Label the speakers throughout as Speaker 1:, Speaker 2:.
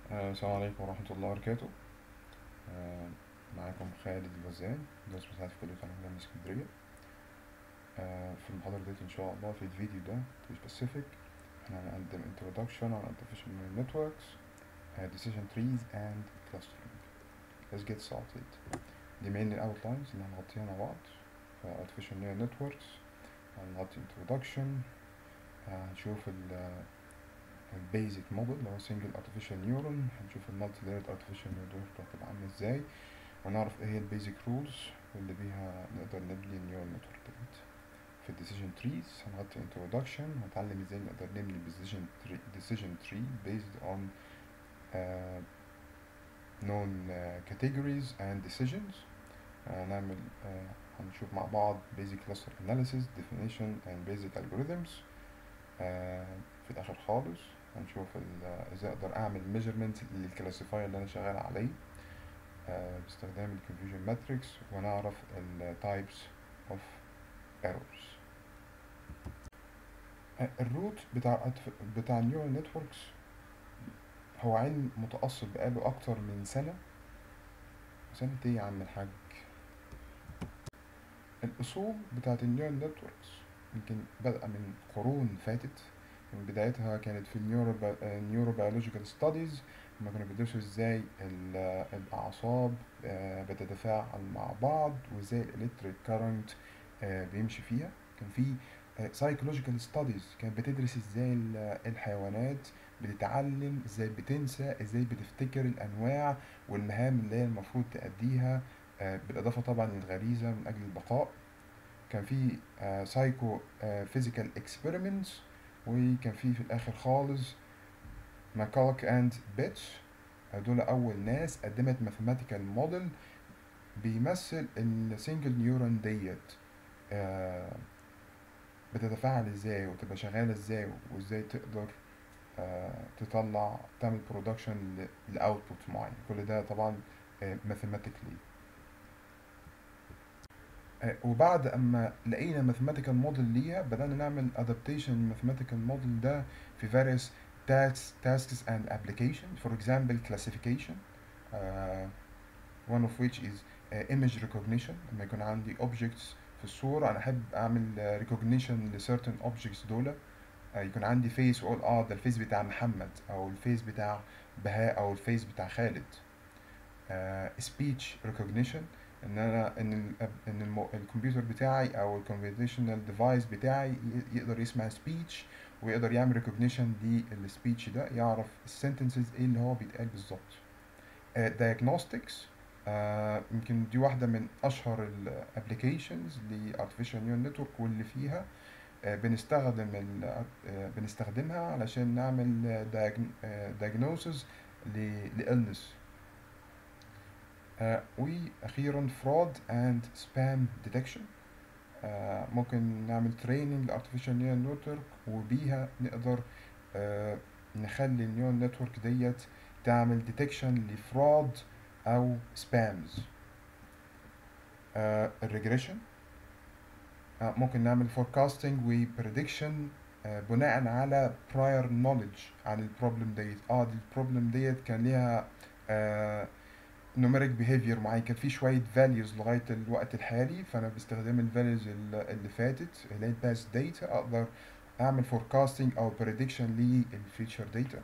Speaker 1: آه، السلام عليكم ورحمة الله وبركاته آه، معاكم خالد الغزال مدرس مساعد في كلية علوم جامعة اسكندرية آه، في المحاضرة ديت إن شاء الله في الفيديو ده في specific احنا هنقدم introduction on artificial neural networks uh, decision trees and clustering let's get started دي main outlines اللي هنغطيها مع بعض ف artificial neural networks هنغطي introduction هنشوف ال البيزك موديل اللي هو سنجل ارتفيشال نيورون هنشوف المالتي لايرد ارتفيشال نيورون هتبقى عامله ازاي ونعرف ايه هي البيزك رولز واللي بيها نقدر نبني النيورال نتورك ديت في الديسيجن تريز هنغطي انترودكشن هنتعلم ازاي نقدر نبني decision tree decision tree based on uh, known uh, categories and decisions هنعمل uh, هنشوف مع بعض basic cluster analysis definition and basic algorithms uh, في الاخر خالص هنشوف ازاي اقدر اعمل ميجرمنت للكلاسيفاير اللي انا شغال عليه آه باستخدام الكونفيوجن ماتريكس ونعرف التايبس اوف ايرورز الروت بتاع بتاع النيورال نتوركس هو علم متأصل بقاله أكتر من سنة سنة إيه يا عم الحاج؟ الأصول بتاعت النيورال نتوركس يمكن بادئة من قرون فاتت من بدايتها كانت في النيورو بيولوجيكال ستاديز هما كانوا بيدرسوا ازاي الاعصاب بتتفاعل مع بعض وازاي الالكتريك كارنت بيمشي فيها كان في سايكولوجيكال ستاديز كانت بتدرس ازاي الحيوانات بتتعلم ازاي بتنسى ازاي بتفتكر الانواع والمهام اللي هي المفروض تأديها بالاضافه طبعا للغريزه من اجل البقاء كان في سايكو فيزيكال اكسبيرمنتس وكان في في الاخر خالص ماكالك اند بيتش دول اول ناس قدمت ماثيماتيكال موديل بيمثل السنجل نيورون ديت آه بتتفاعل ازاي وتبقى شغاله ازاي وازاي تقدر آه تطلع تعمل برودكشن لاوتبوت معين كل ده طبعا ماثيماتيكلي وبعد اما لقينا ماثيماتيكال موديل ليها بدأنا نعمل adaptation ماثيماتيكال موديل ده في various tasks tasks and application for example classification uh, one of which is uh, image recognition لما يكون عندي objects في الصورة أنا أحب أعمل recognition ل certain objects دول uh, يكون عندي face وأقول آه ده الفيس بتاع محمد أو الفيس بتاع بهاء أو الفيس بتاع خالد uh, speech recognition ان انا ان ال ان المو الكمبيوتر بتاعي او الكمبيوتيشنال ديفايس بتاعي يقدر يسمع سبيتش ويقدر يعمل ريكوجنيشن للسبيتش ده يعرف السنتنسز ايه اللي هو بيتقال بالظبط دايجنوستكس uh, يمكن دي واحده من اشهر الابلكيشنز لارتفيشال نيورال نتورك واللي فيها uh, بنستخدم ال uh, بنستخدمها علشان نعمل دايجنوسز لإلنس آه واخيرا fraud and spam detection آه ممكن نعمل training لارتفيشال نيورال نتورك وبيها نقدر آه نخلي النيورال نتورك ديت تعمل detection لفراد او spams الريجريشن ممكن نعمل forecasting و prediction بناء على prior knowledge عن البروبلم ديت اه دي البروبلم ديت كان ليها نوميريك بيهيفير معين كان في شويه فاليوز لغايه الوقت الحالي فانا باستخدام الفاليوز اللي فاتت اللي هي الباست داتا اقدر اعمل فوركاستنج او بريدكشن للفيوتشر داتا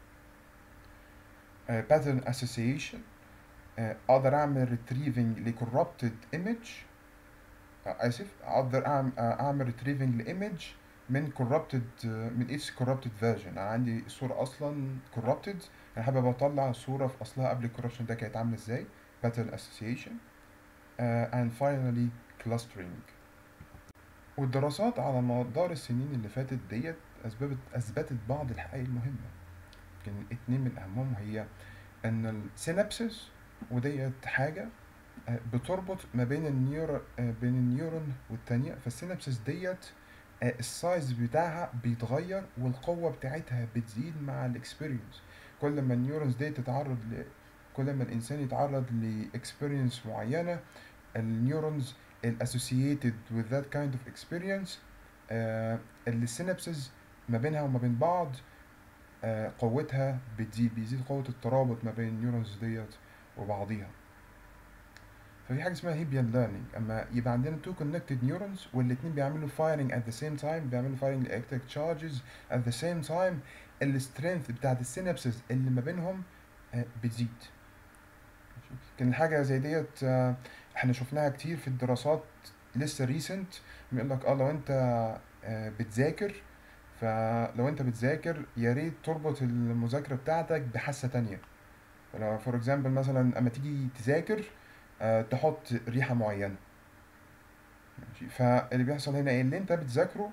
Speaker 1: باترن اسوسيشن اقدر اعمل ريتريفنج لكوربتد ايمج اسف اقدر اعمل ريتريفنج لايمج من كوربتد من اتس كوربتد فيرجن انا عندي الصوره اصلا كوربتد انا حابب اطلع الصوره في اصلها قبل الكوربشن ده كانت عامله ازاي pattern association uh, and finally clustering والدراسات على مدار السنين اللي فاتت ديت اثبتت اثبتت بعض الحقائق المهمه يمكن اتنين من اهمهم هي ان السينابسس وديت حاجه بتربط ما بين النيور بين النيورون والتانية فالسينابسس ديت السايز بتاعها بيتغير والقوة بتاعتها بتزيد مع الاكسبيرينس كل ما النيورونز دي تتعرض ل كل ما الانسان يتعرض لاكسبيرينس معينة النيورونز الاسوسييتد with that kind of experience اللي السينابسز ما بينها وما بين بعض آه، قوتها بتزيد بيزيد قوة الترابط ما بين النيورونز ديت وبعضيها ففي حاجة اسمها هيبيان ليرنينج اما يبقى عندنا تو كونكتد نيورونز والاتنين بيعملوا فايرنج ات ذا سيم تايم بيعملوا فايرنج الكتريك تشارجز ات ذا سيم تايم السترينث بتاعت السينابسز اللي ما بينهم آه، بتزيد كان الحاجة زي ديت آه، احنا شفناها كتير في الدراسات لسه ريسنت بيقول لك اه لو انت آه، بتذاكر فلو انت بتذاكر يا ريت تربط المذاكرة بتاعتك بحاسة تانية فلو فور اكزامبل مثلا اما تيجي تذاكر آه، تحط ريحة معينة ماشي فاللي بيحصل هنا ايه اللي انت بتذاكره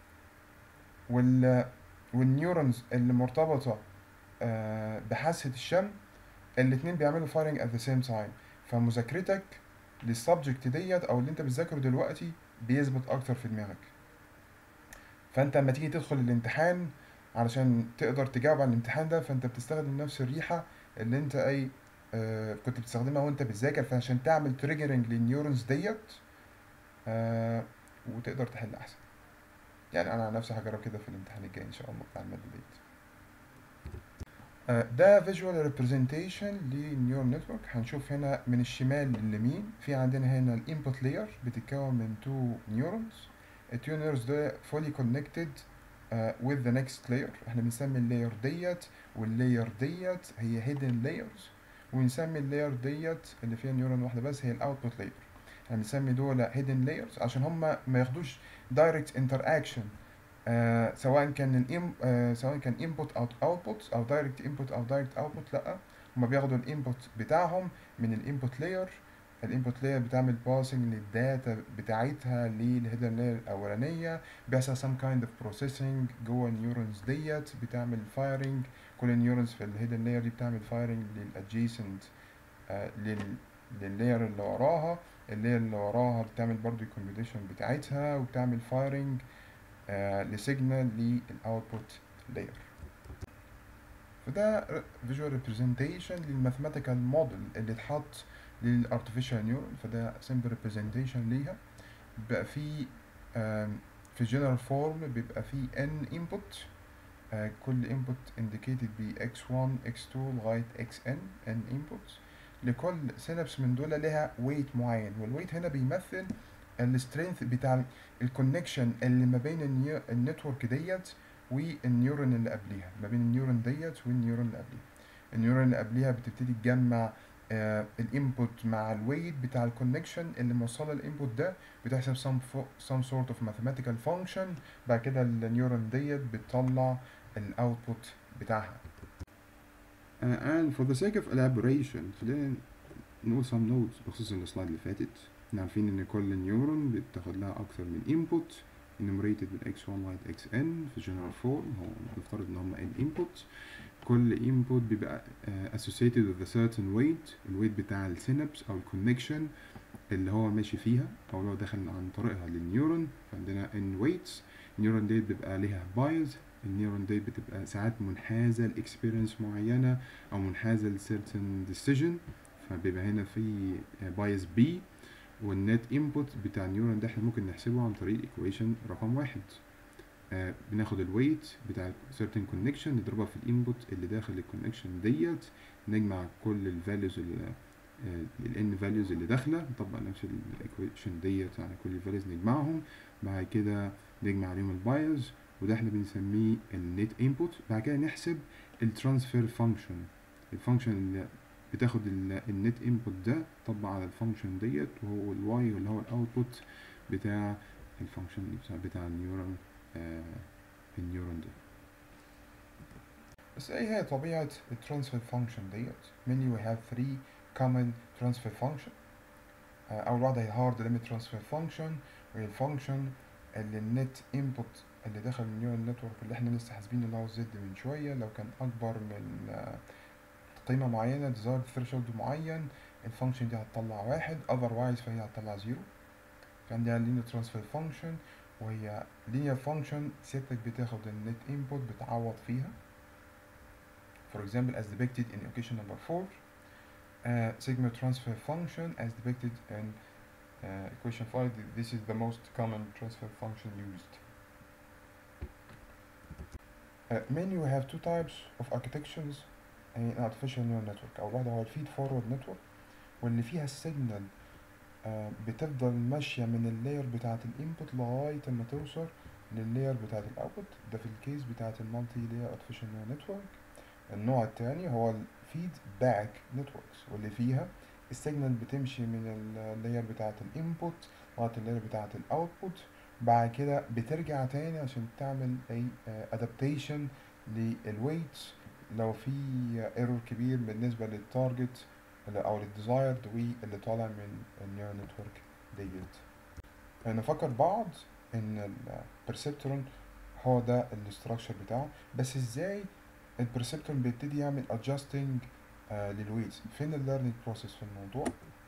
Speaker 1: وال والنيورونز اللي مرتبطة آه، بحاسة الشم الاتنين بيعملوا فايرنج at the same time فمذاكرتك للسبجكت ديت او اللي انت بتذاكره دلوقتي بيثبت اكتر في دماغك فانت لما تيجي تدخل الامتحان علشان تقدر تجاوب على الامتحان ده فانت بتستخدم نفس الريحة اللي انت اي آه كنت بتستخدمها وانت بتذاكر فعشان تعمل تريجرنج للنيورونز ديت آه وتقدر تحل احسن يعني انا عن نفسي هجرب كده في الامتحان الجاي ان شاء الله بتاع المادة ديت آه، ده فيجوال ريبريزنتيشن للنيورال نتورك هنشوف هنا من الشمال لليمين في عندنا هنا الانبوت لاير بتتكون من تو نيورونز التو نيورونز ده fully connected uh, with the next layer احنا بنسمي اللاير ديت واللاير ديت هي hidden layers ونسمي اللاير ديت اللي فيها نيورون واحده بس هي الاوتبوت لاير احنا بنسمي دول hidden layers عشان هم ما ياخدوش direct interaction آه سواء كان الإم آه سواء كان input او output او direct input او direct output لا هما بياخدوا الانبوت بتاعهم من الانبوت لاير الانبوت لاير بتعمل باسنج للداتا بتاعتها للهيدن لاير الاولانيه بيحصل some kind of processing جوه النيورونز ديت بتعمل فايرنج كل النيورونز في الهيدن لاير دي بتعمل فايرنج للادجيسنت آه لل لللاير اللي وراها اللاير اللي وراها بتعمل برضو الكومبيوتيشن بتاعتها وبتعمل فايرنج آه لسيجنال للاوتبوت لاير فده فيجوال ريبريزنتيشن للماثيماتيكال موديل اللي اتحط للارتفيشال نيورون فده سمبل ريبريزنتيشن ليها بيبقى في آم، في جنرال فورم بيبقى في n input آه، كل input indicated ب x1 x2 لغاية xn n inputs لكل سينابس من دول لها weight معين والويت هنا بيمثل السترينث بتاع الكونكشن اللي ما بين النيو- النتورك ديت والنيورون اللي قبليها ما بين النيورون ديت والنيورون اللي قبليها النيورون اللي قبليها بتبتدي تجمع آه الانبوت مع الويت بتاع الكونكشن اللي موصله الانبوت ده بتحسب some, fo- some sort of mathematical function بعد كده النيورون ديت بتطلع الاوتبوت بتاعها
Speaker 2: Uh, and for the sake of elaboration خلينا نقول some notes بخصوص السلايد اللي فاتت احنا عارفين ان كل نيورون بتاخد لها اكثر من input enumerated من x1 لغاية xn في general form هو نفترض ان هم n inputs كل input بيبقى uh, associated with a certain weight الويت بتاع السينابس او الكونكشن اللي هو ماشي فيها او لو دخل عن طريقها للنيورون فعندنا n weights النيورون ديت بيبقى ليها بايز النيورون ديت بتبقى ساعات منحازة لاكسبيرينس معينة او منحازة ل certain decision فبيبقى هنا في بايز بي والنت انبوت بتاع النيورون ده احنا ممكن نحسبه عن طريق الايكويشن رقم واحد آه بناخد الويت بتاع certain connection نضربها في الانبوت اللي داخل الكونكشن ديت نجمع كل الفاليوز اللي الان فاليوز اللي داخله نطبق نفس الايكويشن ديت على كل الفاليوز نجمعهم بعد كده نجمع عليهم البايز وده احنا بنسميه النت انبوت بعد كده نحسب الترانسفير فانكشن الفانكشن اللي بتاخد النت انبوت ده طبق على الفانكشن ديت وهو الواي اللي هو الاوتبوت بتاع الفانكشن بتاع, بتاع النيورون آه النيورون ده
Speaker 1: بس ايه هي طبيعة الترانسفير فانكشن ديت mainly we have three common transfer function آه، أول واحدة هي hard limit transfer function وهي الفانكشن اللي النت input اللي داخل النيورال نتورك اللي احنا لسه حاسبين اللي هو زد من شوية لو كان أكبر من آه، قيمة معينة desired threshold معين الفانكشن دي هتطلع واحد otherwise فهي هتطلع زيرو فعندها linear transfer function وهي linear function سيادتك بتاخد النت input بتعوض فيها for example as depicted in equation number 4 uh, sigma transfer function as depicted in uh, equation 5 this is the most common transfer function used Uh, mainly we have two types of architectures in artificial neural network أول واحدة هو الفيد فورورد نتورك واللي فيها السيجنال بتفضل ماشية من اللاير بتاعة الانبوت لغاية ما توصل لللاير بتاعة الاوتبوت ده في الكيس بتاعة المالتي لاير artificial neural network النوع التاني هو الفيد باك نتوركس واللي فيها السيجنال بتمشي من اللاير بتاعة الانبوت لغاية اللاير بتاعة الاوتبوت بعد كده بترجع تاني عشان تعمل اي ادابتيشن للويتس لو في ايرور كبير بالنسبة للتارجت او للديزايرد واللي طالع من النيورال نتورك ديت نفكر بعض ان البرسبترون هو ده الاستراكشر بتاعه بس ازاي البرسبترون بيبتدي يعمل adjusting آه للويتس فين الليرنينج بروسيس في الموضوع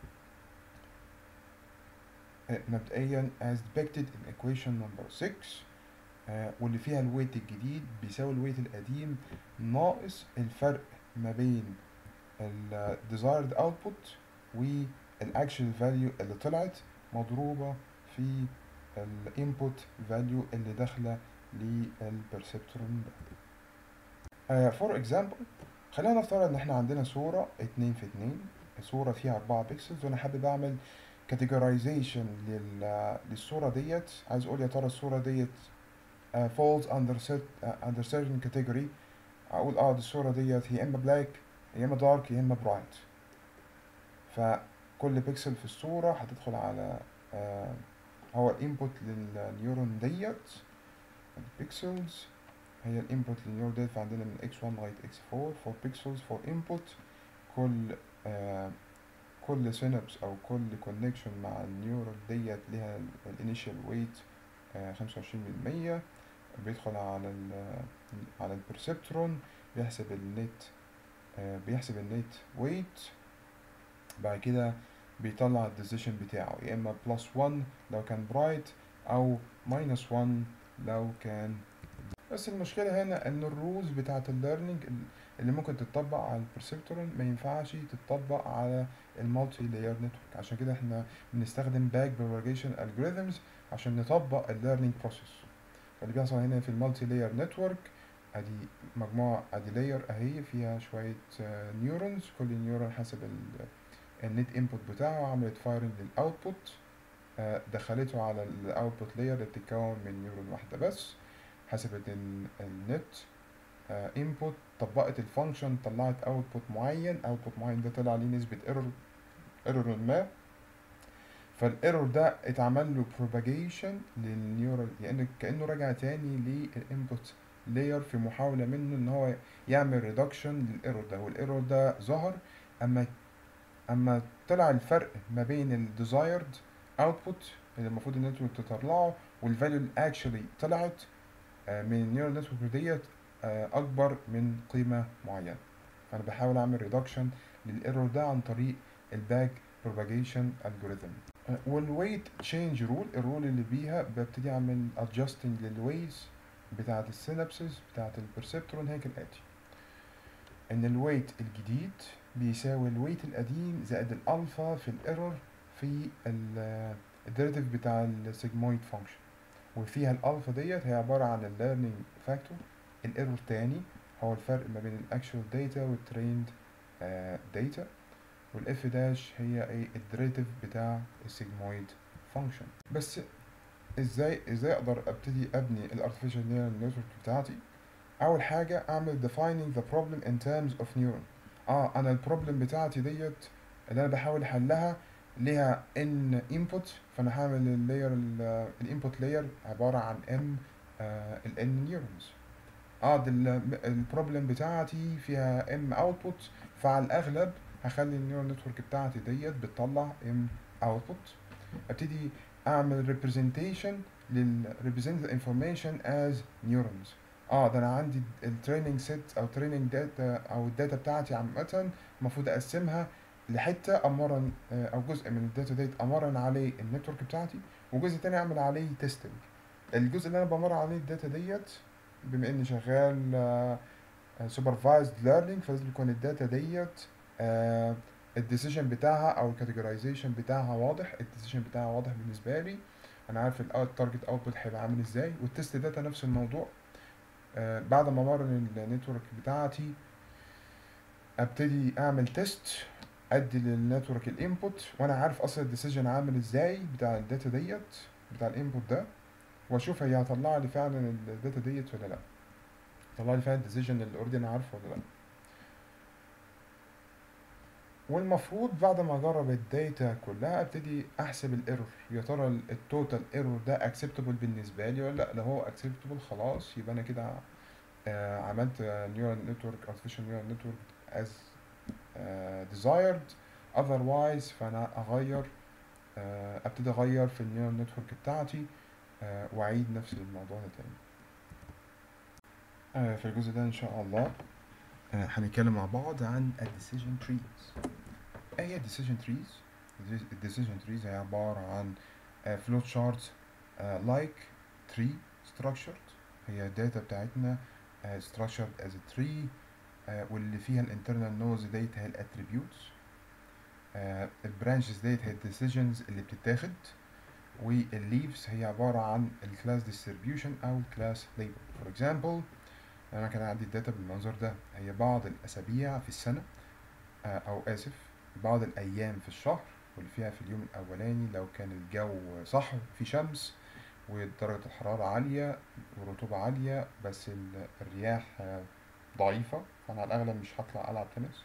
Speaker 1: آه مبدئيا as depicted in equation number 6 آه واللي فيها الويت الجديد بيساوي الويت القديم ناقص الفرق ما بين ال desired output والاكشن فاليو اللي طلعت مضروبة في ال input value اللي داخلة للبرسبترون ده. Uh, for example خلينا نفترض ان احنا عندنا صورة اتنين في اتنين صورة فيها اربعة بيكسلز وانا حابب اعمل categorization لل, للصورة ديت عايز اقول يا ترى الصورة ديت uh, falls under, set, uh, under certain category اقول اه دي الصورة ديت هي اما black يا اما دارك يا اما برايت فكل بيكسل في الصورة هتدخل على آه هو الانبوت للنيورون ديت البيكسلز هي الانبوت للنيورون ديت فعندنا من x1 لغاية x4 4 بيكسلز 4 انبوت كل آه كل سينابس او كل كونكشن مع النيورون ديت ليها الانيشال ويت خمسة وعشرين بالمية بيدخل على ال على البرسبترون بيحسب النت بيحسب النت ويت بعد كده بيطلع الديسيشن بتاعه يا اما بلس 1 لو كان برايت او ماينس 1 لو كان بس المشكلة هنا ان الرولز بتاعة الليرنينج اللي ممكن تتطبق على البرسبترون ما ينفعش تتطبق على المالتي لاير نتورك عشان كده احنا بنستخدم باك بروباجيشن الجوريزمز عشان نطبق الليرنينج بروسيس فاللي بيحصل هنا في المالتي لاير نتورك ادي مجموعة ادي لاير اهي فيها شوية نيورونز كل نيورون حسب النت انبوت بتاعه عملت فايرنج للاوتبوت دخلته على الاوتبوت لاير اللي بتتكون من نيورون واحدة بس حسبت النت انبوت طبقت الفانكشن طلعت اوتبوت معين اوتبوت معين ده طلع عليه نسبة ايرور ايرور ما فالايرور ده اتعمل له propagation للنيورال يعني كانه رجع تاني للانبوت لاير في محاولة منه ان هو يعمل ريدكشن للايرور ده والايرور ده ظهر اما اما طلع الفرق ما بين الديزايرد اوتبوت اللي المفروض النتورك تطلعه والفاليو اللي اكشلي طلعت من النيورال نتورك ديت اكبر من قيمة معينة فانا بحاول اعمل ريدكشن للايرور ده عن طريق الباك بروباجيشن الجوريثم والويت تشينج رول الرول اللي بيها ببتدي اعمل adjusting للويز بتاعة السينابسز بتاعة البرسبترون هي كالآتي إن الويت الجديد بيساوي الويت القديم زائد الألفا في الإيرور في الديريتيف بتاع السيجمويد فانكشن وفيها الألفا ديت هي عبارة عن الليرنينج فاكتور الإيرور تاني هو الفرق ما بين الأكشوال داتا والتريند داتا والاف داش هي ايه الديريتيف بتاع السيجمويد فانكشن بس ازاي ازاي اقدر ابتدي ابني الارتفيشال نيورال نتورك بتاعتي اول حاجه اعمل defining the problem in terms of neuron اه انا البروبلم بتاعتي ديت اللي انا بحاول احلها ليها ان input فانا هعمل اللاير الانبوت لاير عباره عن n ال n neurons اه دي البروبلم بتاعتي فيها m output فعلى الاغلب هخلي النيورال نتورك بتاعتي ديت بتطلع m output ابتدي اعمل representation لل represent the information as neurons اه ده انا عندي التريننج سيت او تريننج داتا او الداتا بتاعتي عامه المفروض اقسمها لحته امرن او جزء من الداتا ديت امرن عليه النتورك بتاعتي وجزء تاني اعمل عليه تيستنج الجزء اللي انا بمرن عليه الداتا ديت بما اني شغال سوبرفايزد ليرنينج فلازم يكون الداتا ديت الديسيجن بتاعها او الكاتيجورايزيشن بتاعها واضح الديسيجن بتاعها واضح بالنسبه لي انا عارف التارجت اوتبوت هيبقى عامل ازاي والتست داتا نفس الموضوع آه بعد ما امرن النتورك بتاعتي ابتدي اعمل تيست ادي للنتورك الانبوت وانا عارف اصلا الديسيجن عامل ازاي بتاع الداتا ديت بتاع الانبوت ده واشوف هي هطلع لي فعلا الداتا ديت ولا لا طلع لي فعلا الديسيجن اللي اوريدي انا عارفه ولا لا والمفروض بعد ما اجرب الداتا كلها ابتدي احسب الايرور يا ترى التوتال ايرور ده اكسبتبل بالنسبه لي ولا لا لو هو اكسبتبل خلاص يبقى انا كده آه عملت نيورال نتورك artificial neural network as uh, desired otherwise فانا اغير آه ابتدي اغير في النيورال نتورك بتاعتي آه واعيد نفس الموضوع ده تاني آه في الجزء ده ان شاء الله آه هنتكلم مع بعض عن الديسيجن تريز ايه هي الديسيجن تريز الديسيجن تريز هي عبارة عن فلوت شارت لايك تري structured هي الداتا بتاعتنا uh, structured as a tree uh, واللي فيها الانترنال نودز ديت هي الاتريبيوتس البرانشز ديت هي الديسيجنز اللي بتتاخد والليفز هي عبارة عن الكلاس ديستريبيوشن او الكلاس ليبل فور اكزامبل انا كان عندي الداتا بالمنظر ده هي بعض الاسابيع في السنة uh, او اسف بعض الايام في الشهر واللي فيها في اليوم الاولاني لو كان الجو صح في شمس ودرجة الحرارة عالية ورطوبة عالية بس الرياح ضعيفة فأنا على الأغلب مش هطلع ألعب تنس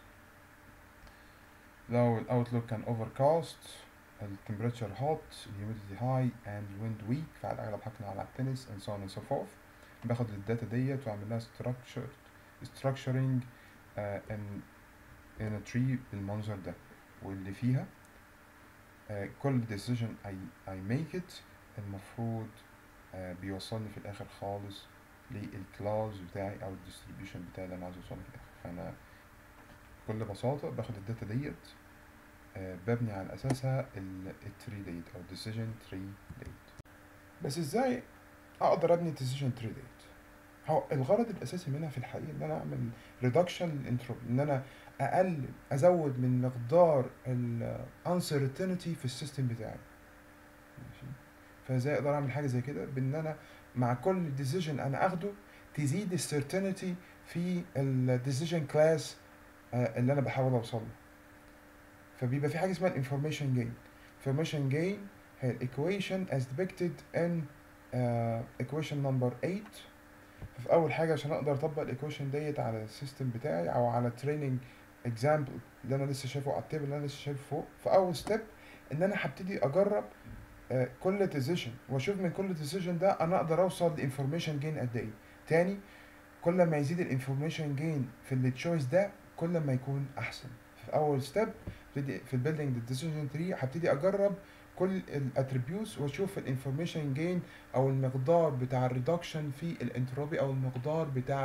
Speaker 1: لو الأوتلوك كان overcast التمبريتشر hot الهيوميديتي high and wind weak فعلى الأغلب هطلع ألعب تنس and so on and so forth باخد الداتا ديت وأعمل لها structure structuring uh, in, in a tree بالمنظر ده واللي فيها uh, كل decision I, I make it المفروض آه بيوصلني في الاخر خالص للكلاس بتاعي او الديستريبيوشن بتاعي اللي انا عايز اوصله في الاخر فانا بكل بساطه باخد الداتا ديت آه ببني على اساسها التري ديت او الديسيجن تري ديت بس ازاي اقدر ابني الديسيجن تري ديت هو الغرض الاساسي منها في الحقيقه ان انا اعمل ريدكشن للانتروبي ان انا اقلل ازود من مقدار الانسرتينتي في السيستم بتاعي ماشي فازاي اقدر اعمل حاجه زي كده بان انا مع كل ديسيجن انا اخده تزيد السيرتينتي في الديسيجن كلاس اللي انا بحاول اوصل له فبيبقى في حاجه اسمها الانفورميشن جين انفورميشن جين هي الايكويشن as depicted in uh, equation number 8 ففي اول حاجه عشان اقدر اطبق الايكويشن ديت على السيستم بتاعي او على التريننج اكزامبل اللي انا لسه شايفه على التيبل اللي انا لسه شايفه فوق فاول ستيب ان انا هبتدي اجرب كل ديسيجن واشوف من كل ديسيجن ده انا اقدر اوصل لانفورميشن جين قد ايه تاني كل ما يزيد الانفورميشن جين في التشويس ده كل ما يكون احسن في اول ستيب ابتدي في البيلدينج ديسيجن تري هبتدي اجرب كل الاتريبيوتس واشوف الانفورميشن جين او المقدار بتاع الريدكشن في الانتروبي او المقدار بتاع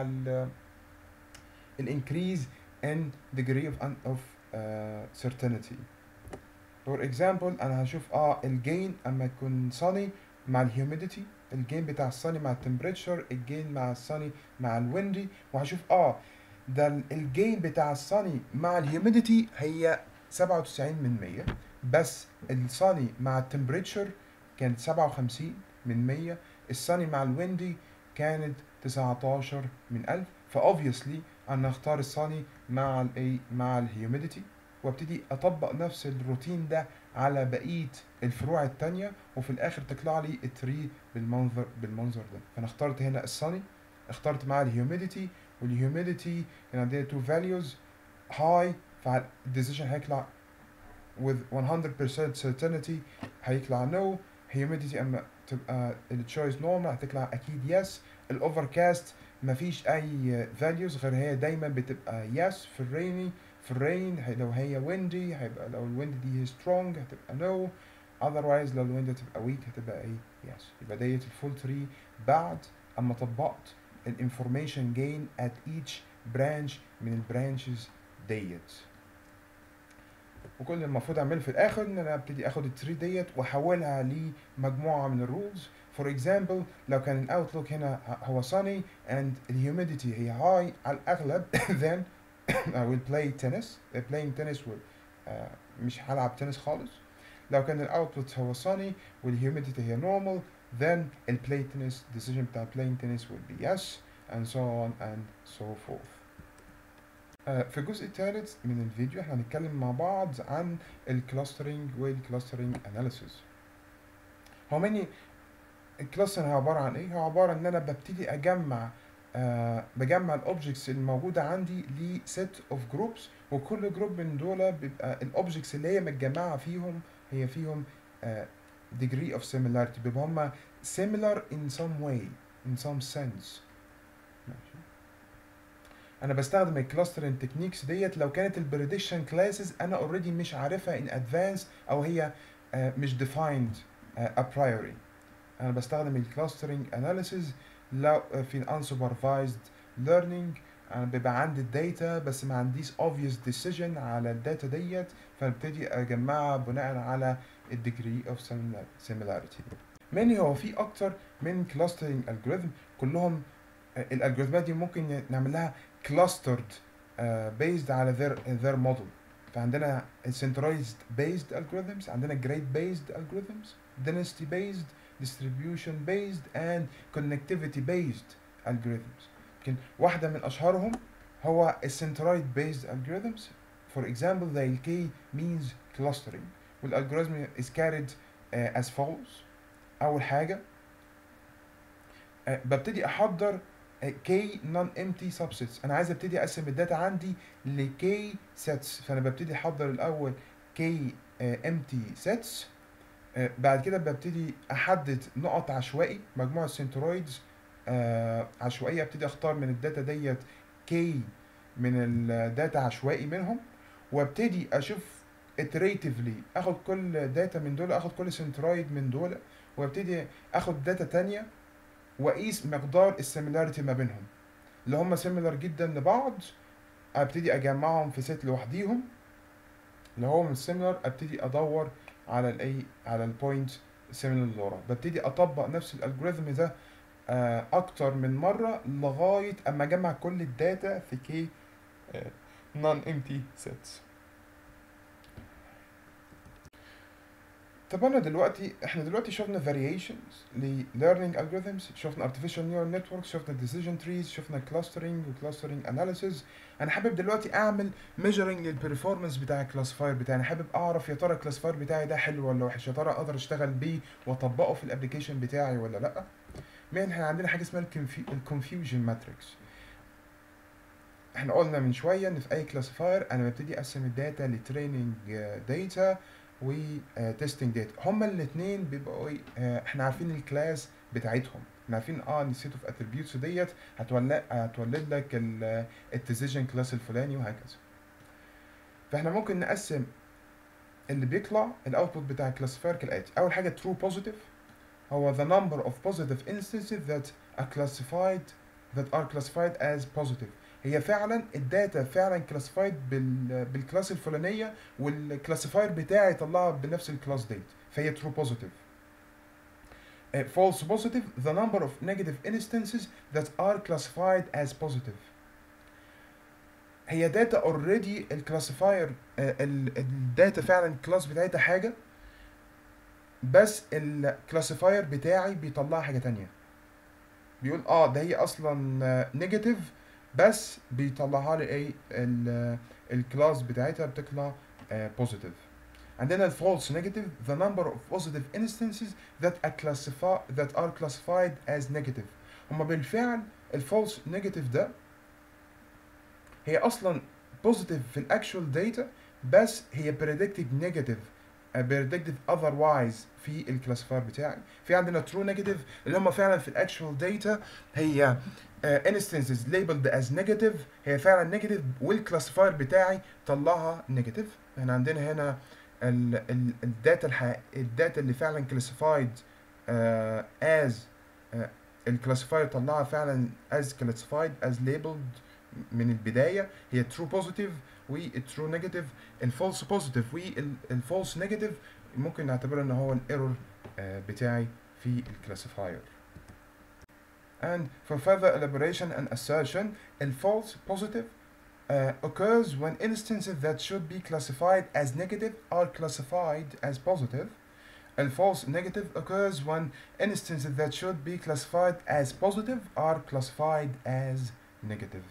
Speaker 1: الانكريز ان degree of, of uh, certainty فور اكزامبل انا هشوف اه الجين اما يكون صني مع الهيوميديتي الجين بتاع الصني مع التمبريتشر الجين مع الصني مع الويندي وهشوف اه ده الجين بتاع الصني مع الهيوميديتي هي 97 من 100 بس الصني مع التمبريتشر كانت 57 من 100 الصني مع الويندي كانت 19 من 1000 فاوبفيسلي انا اختار الصني مع الايه مع الهيوميديتي وابتدي اطبق نفس الروتين ده على بقيه الفروع التانية وفي الاخر تطلع لي التري بالمنظر بالمنظر ده فانا اخترت هنا الصني اخترت معاه الهيوميديتي والهيوميديتي كان عندنا تو فاليوز هاي فالديسيجن هيطلع with 100% certainty هيطلع no humidity اما تبقى التشويس نورمال هتطلع اكيد yes الاوفركاست مفيش اي values غير هي دايما بتبقى yes في الريني في الرين لو هي ويندي هيبقى لو الويند دي هي سترونج هتبقى نو no. otherwise لو الويند هتبقى ويك هتبقى ايه يس yes. يبقى ديت الفول تري بعد اما طبقت الانفورميشن جين at each branch من البرانشز ديت وكل اللي المفروض اعمله في الاخر ان انا ابتدي اخد التري ديت واحولها لمجموعه من الرولز فور اكزامبل لو كان الاوتلوك هنا هو sunny and الهيوميديتي هي high على الاغلب then I will play tennis playing tennis will uh, مش هلعب تنس خالص لو كان الاوتبوت هو sunny والهيوميديتي هي normal then البلاي تنس decision بتاع playing tennis will be yes and so on and so forth آه، في الجزء الثالث من الفيديو احنا هنتكلم مع بعض عن الكلاسترنج والكلاسترنج اناليسيس هو مني الكلاسترنج هو عباره عن ايه هو عباره ان انا ببتدي اجمع آه بجمع الاوبجكتس الموجوده عندي لست اوف جروبس وكل جروب من دول بيبقى الاوبجكتس اللي هي متجمعه فيهم هي فيهم آه degree of similarity بيبقى هما similar in some way in some sense ماشي انا بستخدم الكلاسترنج تكنيكس ديت لو كانت البريدكشن كلاسز انا اوريدي مش عارفها ان ادفانس او هي آه، مش defined آه، a priori انا بستخدم الكلاسترنج اناليسيز لو آه، في unsupervised learning انا بيبقى عندي الداتا بس ما عنديش obvious decision على الداتا ديت فببتدي اجمعها بناء على الديجري اوف similarity مني هو في اكتر من clustering algorithm كلهم آه، الالجوريثمات دي ممكن نعمل لها clustered uh, based على their their model فعندنا centralized based algorithms عندنا grade based algorithms density based distribution based and connectivity based algorithms يمكن واحدة من أشهرهم هو centralized based algorithms for example the k means clustering والالجوريثم is carried uh, as follows أول حاجة uh, ببتدي أحضر كي نون امتي subsets انا عايز ابتدي اقسم الداتا عندي لكي sets فانا ببتدي احضر الاول كي امتي sets آه، بعد كده ببتدي احدد نقط عشوائي مجموعه سنترويدز عشوائيه ابتدي اختار من الداتا ديت كي من الداتا عشوائي منهم وابتدي اشوف iteratively اخد كل داتا من دول اخد كل سنترويد من دول وابتدي اخد داتا تانية واقيس مقدار السيميلاريتي ما بينهم اللي هم سيميلار جدا لبعض ابتدي اجمعهم في ست لوحديهم اللي هو من سيميلار ابتدي ادور على الاي على البوينت سيميلار اللي ورا ببتدي اطبق نفس الالجوريثم ده آه، اكتر من مره لغايه اما اجمع كل الداتا في كي نون امتي سيتس طب انا دلوقتي احنا دلوقتي شفنا variations ل learning algorithms شفنا artificial neural networks شفنا decision trees شفنا clustering و clustering analysis انا حابب دلوقتي اعمل measuring للبرفورمانس بتاع الكلاسيفاير بتاعي انا حابب اعرف يا ترى الكلاسيفاير بتاعي ده حلو ولا وحش يا ترى اقدر اشتغل بيه واطبقه في الابلكيشن بتاعي ولا لا من احنا عندنا حاجه اسمها الكونفيوجن ماتريكس احنا قلنا من شويه ان في اي كلاسيفاير انا ببتدي اقسم الداتا لتريننج داتا وتستنج داتا هما الاثنين بيبقوا ايه آه، احنا عارفين الكلاس بتاعتهم احنا عارفين اه ان السيت اوف اتريبيوتس ديت هتولد هتولد لك الديسيجن كلاس الفلاني وهكذا فاحنا ممكن نقسم اللي بيطلع الاوتبوت بتاع الكلاسيفاير كالاتي اول حاجه true positive هو the number of positive instances that are classified that are classified as positive هي فعلا الداتا فعلا كلاسيفايد بال بالكلاس الفلانيه والكلاسيفاير بتاعي طلعها بنفس الكلاس ديت فهي true positive Uh, false positive the number of negative instances that are classified as positive هي داتا اوريدي الكلاسيفاير الداتا فعلا الكلاس بتاعتها حاجه بس الكلاسيفاير بتاعي بيطلع حاجه تانية بيقول اه ده هي اصلا نيجاتيف بس بيطلعها لي ايه ال- الكلاس بتاعتها بتطلع بوزيتيف عندنا الفولس نيجاتيف the number of positive instances that are classified that are classified as negative هما بالفعل الفولس نيجاتيف ده هي اصلا بوزيتيف في الاكشوال داتا بس هي predicted negative uh, predicted otherwise في الكلاسيفاير بتاعي في عندنا true negative اللي هم فعلا في الاكشوال داتا هي uh, instances labeled as negative هي فعلا negative والكلاسيفاير بتاعي طلعها negative احنا عندنا هنا ال ال الداتا الح... الداتا اللي فعلا classified uh, as uh, الكلاسيفاير طلعها فعلا as classified as labeled من البدايه هي true positive والtrue negative الفولس بوزيتيف والفولس نيجاتيف ممكن نعتبره ان هو الايرور بتاعي في الكلاسيفاير and for further elaboration and assertion the false positive uh, occurs when instances that should be classified as negative are classified as positive ال false negative occurs when instances that should be classified as positive are classified as negative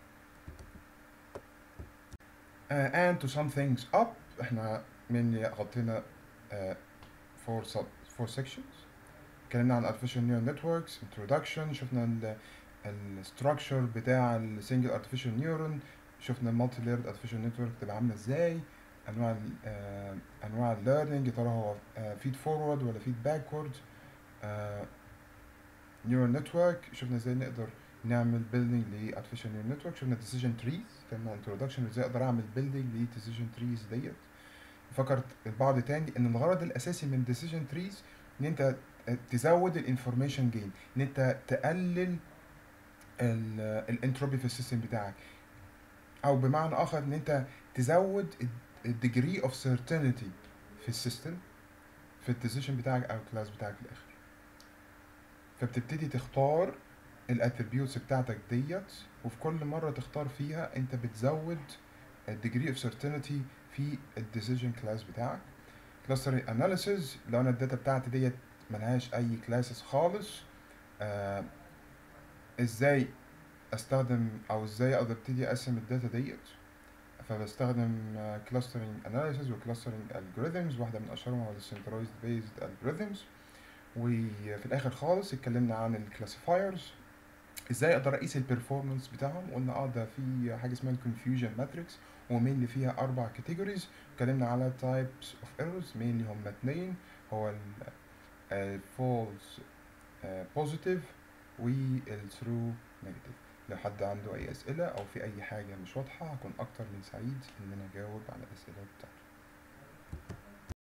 Speaker 1: uh, and to sum things up احنا mainly غطينا uh, four sub four sections اتكلمنا عن artificial neural networks introduction شفنا ال ال structure بتاع ال single artificial neuron شفنا ال multi layered artificial network تبقى عاملة ازاي انواع ال آه انواع ال learning يا ترى هو آه feed forward ولا feed backward آه neural network شفنا ازاي نقدر نعمل building ل artificial neural network شفنا decision trees اتكلمنا عن introduction ازاي اقدر اعمل building ل decision trees ديت فكرت البعض تاني ان الغرض الاساسي من decision trees ان انت تزود الانفورميشن جين ان انت تقلل الانتروبي في السيستم بتاعك او بمعنى اخر ان انت تزود الديجري اوف certainty في السيستم في الديسيشن بتاعك او الكلاس بتاعك في الاخر فبتبتدي تختار الاتريبيوتس بتاعتك ديت وفي كل مره تختار فيها انت بتزود الديجري اوف certainty في الديسيجن كلاس بتاعك كلاستر اناليسيز لو انا الداتا بتاعتي ديت ملهاش اي كلاسز خالص آه ازاي استخدم او ازاي اقدر ابتدي اقسم الداتا ديت فبستخدم كلاسترنج اناليسيز وكلاسترنج الجوريثمز واحده من اشهرهم هو السنتراليزد بيزد الجوريثمز وفي الاخر خالص اتكلمنا عن الكلاسيفايرز ازاي اقدر اقيس البرفورمانس بتاعهم قلنا اه ده في حاجه اسمها الكونفيوجن ماتريكس ومينلي فيها اربع كاتيجوريز اتكلمنا على تايبس اوف ايرورز مينلي هم اتنين هو الفولس بوزيتيف والثرو نيجاتيف لو حد عنده اي اسئله او في اي حاجه مش واضحه هكون اكتر من سعيد ان انا اجاوب على الاسئله بتاعته